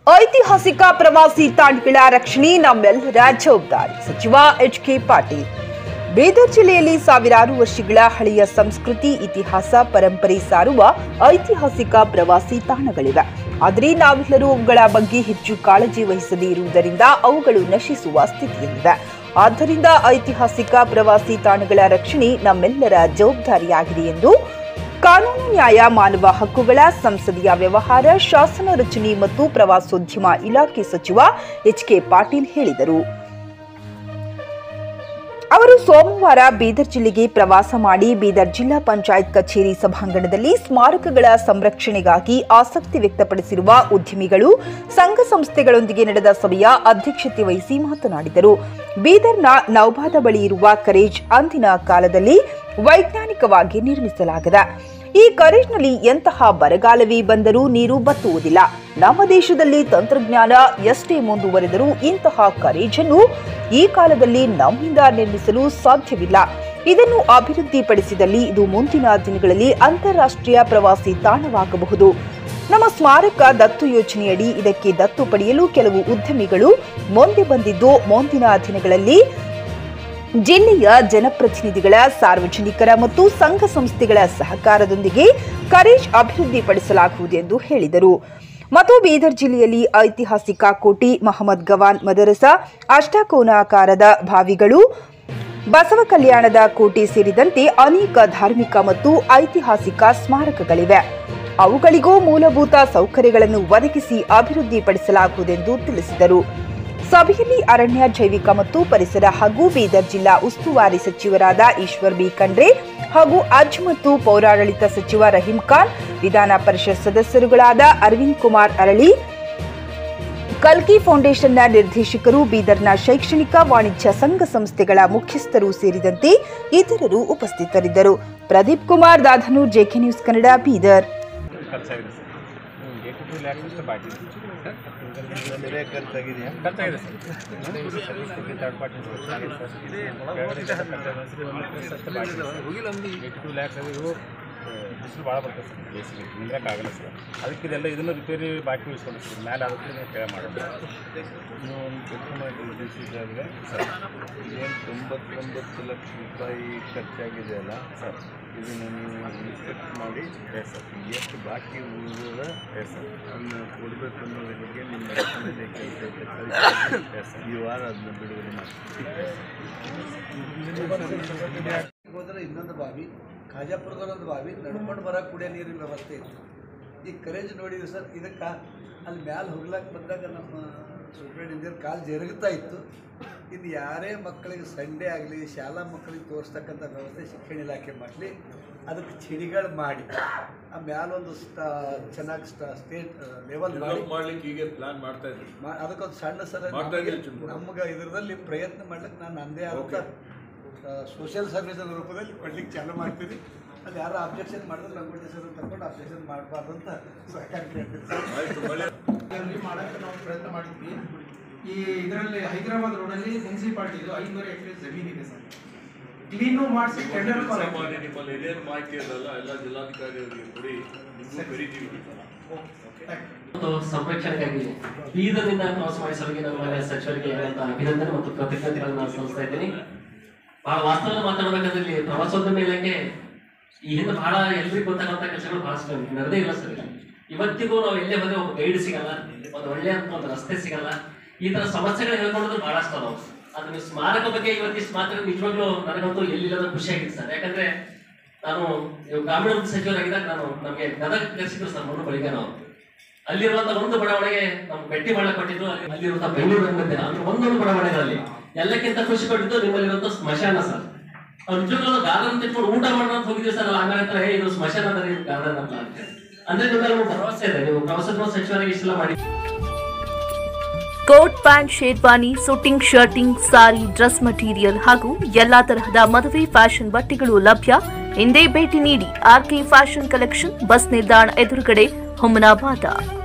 ಐತಿಹಾಸಿಕ ಪ್ರವಾಸಿ ತಾಣಗಳ ರಕ್ಷಣೆ ನಮ್ಮೆಲ್ಲರ ಜವಾಬ್ದಾರಿ ಸಚಿವ ಎಚ್ ಕೆ ಪಾಟೀಲ್ ಬೀದರ್ ಜಿಲ್ಲೆಯಲ್ಲಿ ಸಾವಿರಾರು ವರ್ಷಗಳ ಹಳೆಯ ಸಂಸ್ಕೃತಿ ಇತಿಹಾಸ ಪರಂಪರೆ ಸಾರುವ ಐತಿಹಾಸಿಕ ಪ್ರವಾಸಿ ತಾಣಗಳಿವೆ ಆದರೆ ನಾವೆಲ್ಲರೂ ಅವುಗಳ ಬಗ್ಗೆ ಹೆಚ್ಚು ಕಾಳಜಿ ವಹಿಸದೇ ಇರುವುದರಿಂದ ಅವುಗಳು ನಶಿಸುವ ಸ್ಥಿತಿಯಲ್ಲಿವೆ ಆದ್ದರಿಂದ ಐತಿಹಾಸಿಕ ಪ್ರವಾಸಿ ತಾಣಗಳ ರಕ್ಷಣೆ ನಮ್ಮೆಲ್ಲರ ಜವಾಬ್ದಾರಿಯಾಗಿದೆ ಎಂದು ಕಾನೂನು ನ್ಯಾಯ ಮಾನವ ಹಕ್ಕುಗಳ ಸಂಸದೀಯ ವ್ಯವಹಾರ ಶಾಸನ ರಚನೆ ಮತ್ತು ಪ್ರವಾಸೋದ್ಯಮ ಇಲಾಖೆ ಸಚಿವ ಎಚ್ ಕೆ ಪಾಟೀಲ್ ಹೇಳಿದರು ಅವರು ಸೋಮವಾರ ಬೀದರ್ ಜಿಲ್ಲೆಗೆ ಪ್ರವಾಸ ಮಾಡಿ ಬೀದರ್ ಜಿಲ್ಲಾ ಪಂಚಾಯತ್ ಕಚೇರಿ ಸಭಾಂಗಣದಲ್ಲಿ ಸ್ಮಾರಕಗಳ ಸಂರಕ್ಷಣೆಗಾಗಿ ಆಸಕ್ತಿ ವ್ಯಕ್ತಪಡಿಸಿರುವ ಉದ್ಯಮಿಗಳು ಸಂಘ ಸಂಸ್ಥೆಗಳೊಂದಿಗೆ ನಡೆದ ಸಭೆಯ ಅಧ್ಯಕ್ಷತೆ ವಹಿಸಿ ಮಾತನಾಡಿದರು ಬೀದರ್ನ ನೌಬಾದ ಬಳಿ ಇರುವ ಕರೇಜ್ ಅಂದಿನ ಕಾಲದಲ್ಲಿ ವೈಜ್ಞಾನಿಕವಾಗಿ ನಿರ್ಮಿಸಲಾಗಿದೆ ಈ ಕರೇಜ್ನಲ್ಲಿ ಎಂತಹ ಬರಗಾಲವೇ ಬಂದರೂ ನೀರು ಬತ್ತುವುದಿಲ್ಲ ನಮ್ಮ ದೇಶದಲ್ಲಿ ತಂತ್ರಜ್ಞಾನ ಎಷ್ಟೇ ಮುಂದುವರೆದರೂ ಇಂತಹ ಕರೇಜನ್ನು ಈ ಕಾಲದಲ್ಲಿ ನಮ್ಮಿಂದ ನಿರ್ಮಿಸಲು ಸಾಧ್ಯವಿಲ್ಲ ಇದನ್ನು ಅಭಿವೃದ್ಧಿಪಡಿಸಿದಲ್ಲಿ ಇದು ಮುಂದಿನ ದಿನಗಳಲ್ಲಿ ಅಂತಾರಾಷ್ಟ್ರೀಯ ಪ್ರವಾಸಿ ತಾಣವಾಗಬಹುದು ನಮ್ಮ ಸ್ಮಾರಕ ದತ್ತು ಯೋಜನೆಯಡಿ ಇದಕ್ಕೆ ದತ್ತು ಪಡೆಯಲು ಕೆಲವು ಉದ್ಯಮಿಗಳು ಮುಂದೆ ಬಂದಿದ್ದು ಮುಂದಿನ ದಿನಗಳಲ್ಲಿ ಜಿಲ್ಲೆಯ ಜನಪ್ರತಿನಿಧಿಗಳ ಸಾರ್ವಜನಿಕರ ಮತ್ತು ಸಂಘ ಸಂಸ್ಥೆಗಳ ಸಹಕಾರದೊಂದಿಗೆ ಕರೇಜ್ ಅಭಿವೃದ್ಧಿಪಡಿಸಲಾಗುವುದು ಎಂದು ಹೇಳಿದರು ಮತ್ತು ಬೀದರ್ ಜಿಲ್ಲೆಯಲ್ಲಿ ಐತಿಹಾಸಿಕ ಕೋಟಿ ಮಹಮ್ಮದ್ ಗವಾನ್ ಮದರಸ ಅಷ್ಟಕೋನಾಕಾರದ ಬಾವಿಗಳು ಬಸವ ಕಲ್ಯಾಣದ ಕೋಟೆ ಸೇರಿದಂತೆ ಅನೇಕ ಧಾರ್ಮಿಕ ಮತ್ತು ಐತಿಹಾಸಿಕ ಸ್ಮಾರಕಗಳಿವೆ ಅವುಗಳಿಗೂ ಮೂಲಭೂತ ಸೌಕರ್ಯಗಳನ್ನು ಒದಗಿಸಿ ಅಭಿವೃದ್ಧಿಪಡಿಸಲಾಗುವುದೆಂದು ತಿಳಿಸಿದರು ಸಭೆಯಲ್ಲಿ ಅರಣ್ಯ ಜೈವಿಕ ಮತ್ತು ಪರಿಸರ ಹಾಗೂ ಬೀದರ್ ಜಿಲ್ಲಾ ಉಸ್ತುವಾರಿ ಸಚಿವರಾದ ಈಶ್ವರ್ ಬಿ ಖಂಡ್ರೆ ಹಾಗೂ ಅಜ್ ಮತ್ತು ಪೌರಾಡಳಿತ ಸಚಿವ ರಹೀಂ ಖಾನ್ ವಿಧಾನ ಪರಿಷತ್ ಸದಸ್ಯರುಗಳಾದ ಅರವಿಂದ್ ಕುಮಾರ್ ಅರಳಿ ಕಲ್ಕಿ ಫೌಂಡೇಶನ್ನ ನಿರ್ದೇಶಕರು ಬೀದರ್ನ ಶೈಕ್ಷಣಿಕ ವಾಣಿಜ್ಯ ಸಂಘ ಸಂಸ್ಥೆಗಳ ಮುಖ್ಯಸ್ಥರು ಸೇರಿದಂತೆ ಇತರರು ಉಪಸ್ಥಿತರಿದ್ದರು ಪ್ರದೀಪ್ ಕುಮಾರ್ ದಾಧನೂರ್ ಜೆಕೆ ನ್ಯೂಸ್ ಕನ್ನಡ ಬೀದರ್ ಖರ್ಚಾಗಿದೆ ಸರ್ ಏಯ್ಟಿ ಟು ಲ್ಯಾಕ್ಸ್ ಅಷ್ಟು ಬಾಕಿ ಇದೆ ಸರ್ ಬೇರೆ ಖರ್ಚಾಗಿದೆಯಾ ಖರ್ಚಾಗಿದೆ sir third party eighty two lakhs ಅದು ಇವು ಬಿಸಿಲು ಭಾಳ ಬರ್ತದೆ ಸರ್ ಬೇಸಿಗೆ ನಿಂದ್ರಕ್ಕಾಗಲ್ಲ ಸರ್ ಅದಕ್ಕೆ ಇದೆಲ್ಲ ಇದನ್ನು ರಿಪೇರಿ ಬಾಕಿ ಉಳಿಸ್ಕೊಂಡು ಸರ್ ಮೇಲೆ ಅದಕ್ಕೆ ನೀವು ಕೇಳ ಮಾಡೋದು ಇನ್ನೂ ಒಂದು ಕೆಲಸ ಉದ್ದೇಶಿಸಿದ್ರೆ ಸರ್ ಏನು ತೊಂಬತ್ತೊಂಬತ್ತು ಲಕ್ಷ ರೂಪಾಯಿ ಖರ್ಚಾಗಿದೆಯಲ್ಲ ಸರ್ ಇದನ್ನು ನೀವು ಇನ್ಸ್ಪೆಕ್ಟ್ ಮಾಡಿ ಎಸ್ ಸರ್ ಎಷ್ಟು ಬಾಕಿ ಉಳಿದ ಎಸ್ ಸರ್ ಅದನ್ನು ಕೊಡಬೇಕು ಅನ್ನೋದ್ರ ಬಗ್ಗೆ ನಿಮ್ಮ ರೆಕಮೆಂಡೇಶನ್ ಎಸ್ ಸರ್ ಈ ವಾರ ಅದನ್ನ ಬಿಡುಗಡೆ ಮಾಡಿ ಹೋದ್ರೆ ಇನ್ನೊಂದು ಬಾವಿ ಖಾಜಾಪುರದಲ್ಲೊಂದು ಬಾವಿ ನಡ್ಕೊಂಡು ಬರೋಕೆ ಕುಡಿಯೋ ನೀರಿನ ವ್ಯವಸ್ಥೆ ಇತ್ತು ಈ ಕರೇಜ್ ನೋಡಿದ್ವಿ ಸರ್ ಇದಕ್ಕೆ ಅಲ್ಲಿ ಮ್ಯಾಲೆ ಹೋಗ್ಲಕ್ಕೆ ಬಂದಾಗ ನಮ್ಮ ಸೂಪ್ರೆಂಟ್ ಕಾಲು ಜರುಗುತ್ತಾ ಇತ್ತು ಇನ್ನು ಯಾರೇ ಮಕ್ಕಳಿಗೆ ಸಂಡೇ ಆಗಲಿ ಶಾಲಾ ಮಕ್ಕಳಿಗೆ ತೋರಿಸ್ತಕ್ಕಂಥ ವ್ಯವಸ್ಥೆ ಶಿಕ್ಷಣ ಇಲಾಖೆ ಮಾಡಲಿ ಅದಕ್ಕೆ ಚಿಡಿಗಳು ಮಾಡಿ ಆ ಮ್ಯಾಲೊಂದು ಸ್ಟಾ ಚೆನ್ನಾಗಿ ಸ್ಟಾ ಸ್ಟೇಟ್ ಲೆವೆಲ್ ಮಾಡಿ ಮಾಡ್ಲಿಕ್ಕೆ ಈಗ ಪ್ಲಾನ್ ಮಾಡ್ತಾ ಇದ್ವಿ ಮಾ- ಅದಕ್ಕೊಂದು ಸಣ್ಣ ಸರ ಮಾಡ್ತಾ ಇದ್ದೀರಿ ಚುನಾವಣೆ. ನಮ್ಗೆ ಇದರಲ್ಲಿ ಪ್ರಯತ್ನ ಮಾಡ್ಲಿಕ್ಕೆ ನಾನು ನಂದೇ ಆದಂಥ ಸೋಷಿಯಲ್ ಸರ್ವಿಸ್ ರೂಪದಲ್ಲಿ ಕೊಡ್ಲಿಕ್ಕೆ ಚಾಲು ಮಾಡ್ತೀನಿ ಅದು ಯಾರು ಅಬ್ಜೆಕ್ಷನ್ ಮಾಡಿದ್ರೆ ರಂಗೋಟೇಶ್ವರ ತಗೊಂಡು ಅಬ್ಜೆಕ್ಷನ್ ಮಾಡಬಾರ್ದು ಅಂತ ಸರ್ಕಾರ ಕೇಳ್ತೀನಿ ಆಯ್ತು ಒಳ್ಳೆ ಇದರಲ್ಲಿ ಮಾಡಕ್ಕೆ ನಾವು ಪ್ರಯತ್ನ ಮಾಡಿದ್ವಿ ಈ ಇದರಲ್ಲಿ ಹೈದರಾಬಾದ್ ರೋಡಲ್ಲಿ ಮುನ್ಸಿಪಾಲ್ಟಿದು ಐನೂರು ಎಕರೆ ಜಮೀನಿದೆ ಸರ್ ಕ್ಲೀನು ಮಾಡಿಸಿ ಟೆಂಡರ್ ಸಾಮಾನ್ಯ ನಿಮ್ಮಲ್ಲಿ ಏನೇನು ಮಾಹಿತಿ ಇರಲ್ಲ ಎಲ್ಲ ಜಿಲ್ಲಾಧಿಕಾರಿಯವರಿಗೆ ಕೊಡಿ ನಿಮ್ಗೂ ಕರಿತೀವಿ ಮತ್ತು ಸಂರಕ್ಷಣೆಗಾಗಿ ಬೀದರ್ನಿಂದ ಪ್ರವಾಸ ಮಾಡಿಸೋರಿಗೆ ನಮ್ಮ ಮಾನ್ಯ ಸಚಿವರಿಗೆ ಅಂತ ಅಭಿನಂದನೆ ಮತ್ತು ಕೃತಜ್ಞತೆಗಳನ್ನು ನಾನು ಸಲ್ಲಿಸ್ತಾ ಇದ್ದೀನಿ ಬಹಳ ವಾಸ್ತವ ಮಾತಾಡಬೇಕಾದ್ರೆ ಇಲ್ಲಿ ಪ್ರವಾಸೋದ್ಯಮ ಇಲಾಖೆ ಈ ಹಿಂದೆ ಬಹಳ ಎಲ್ರಿಗೂ ಗೊತ್ತಾಗಂತ ಕೆಲಸಗಳು ಬಹಳಷ್ಟು ನಡೆದೇ ಇಲ್ಲ ಸರ್ ಇಲ್ಲಿ. ಇವತ್ತಿಗೂ ನಾವು ಎಲ್ಲೇ ಹೋದ್ರೆ ಒಬ್ಬ ಗೈಡ್ ಸಿಗಲ್ಲ ಒಂದು ಒಳ್ಳೆ ಅಂತ ಒಂದು ರಸ್ತೆ ಸಿಗಲ್ಲ ಈ ತರ ಸಮಸ್ಯೆಗಳು ಹೇಳ್ಕೊಂಡ್ರೆ ಬಹಳಷ್ಟು ಅದಾವ ಅದು ನೀವು ಸ್ಮಾರಕ ಬಗ್ಗೆ ಇವತ್ತಿಷ್ಟು ಮಾತ್ರ ನಿಜವಾಗ್ಲೂ ನನಗಂತೂ ಎಲ್ಲಿಲ್ಲದ ಖುಷಿ ಆಗಿತ್ತು ಸರ್ ಯಾಕಂದ್ರೆ ನಾನು ಇವಾಗ ಗ್ರಾಮೀಣಾಭಿವೃದ್ಧಿ ಸಚಿವರಾಗಿದ್ದಾಗ ನಾನು ನಮಗೆ ಗದಗ ಕರೆಸಿದ್ರು ಸರ್ ಮಣ್ಣು ಬಳಿಗೆ ನಾವು ಅಲ್ಲಿರುವಂತ ಒಂದು ಬಡಾವಣೆಗೆ ನಮ್ಮ ಭೇಟಿ ಮಾಡಕ್ ಕೊಟ್ಟಿದ್ರು ಅಲ್ಲಿ ಅಲ್ಲಿರುವಂತ ಬೆಂಗಳೂರು ಮಧ್ಯೆ ಅಂದ್ರೆ ಒಂದೊಂದು ಬಡಾವಣೆಗಳಲ್ಲಿ ಎಲ್ಲಕ್ಕಿಂತ ಖುಷಿ ಪಟ್ಟಿದ್ದು ನಿಮ್ಮಲ್ಲಿರುವಂತ ಸ್ಮಶಾನ ಸರ್ ಅವ್ರು ನಿಜವಾಗ್ಲೂ ಗಾರ್ಡನ್ ತಿಳ್ಕೊಂಡು ಊಟ ಮಾಡೋಣ ಅಂತ ಹೋಗಿದ್ವಿ ಸರ್ ಆಮೇಲೆ ಹತ್ರ ಹೇ ಇದು ಸ್ಮಶಾನ ಅಂದ್ರೆ ಗಾರ್ಡನ್ ಅಂತ ಅಂತ. ಅಂದ್ರೆ ನಿಮ್ಮೆಲ್ಲ ಒಂದು ಭರವಸೆ ಇದೆ ನೀವು ಪ್ರವಾಸೋದ್ಯಮ ಸಚಿವರಾಗಿ ಇಷ್ಟೆಲ್ಲ ಮಾಡಿ coat pant sherwani suiting shirting sari dress material ಹಾಗೂ ಎಲ್ಲಾ ತರಹದ ಮದುವೆ ಫ್ಯಾಷನ್ ಬಟ್ಟೆಗಳು ಲಭ್ಯ ಹಿಂದೆ ಭೇಟಿ ನೀಡಿ ಆರ್ಕೆ ಫ್ಯಾಷನ್ ಕಲೆಕ್ಷನ್ ಬಸ್ ನಿಲ್ದಾಣ ಎದುರುಗಡೆ ಹುಮನಾಬಾದ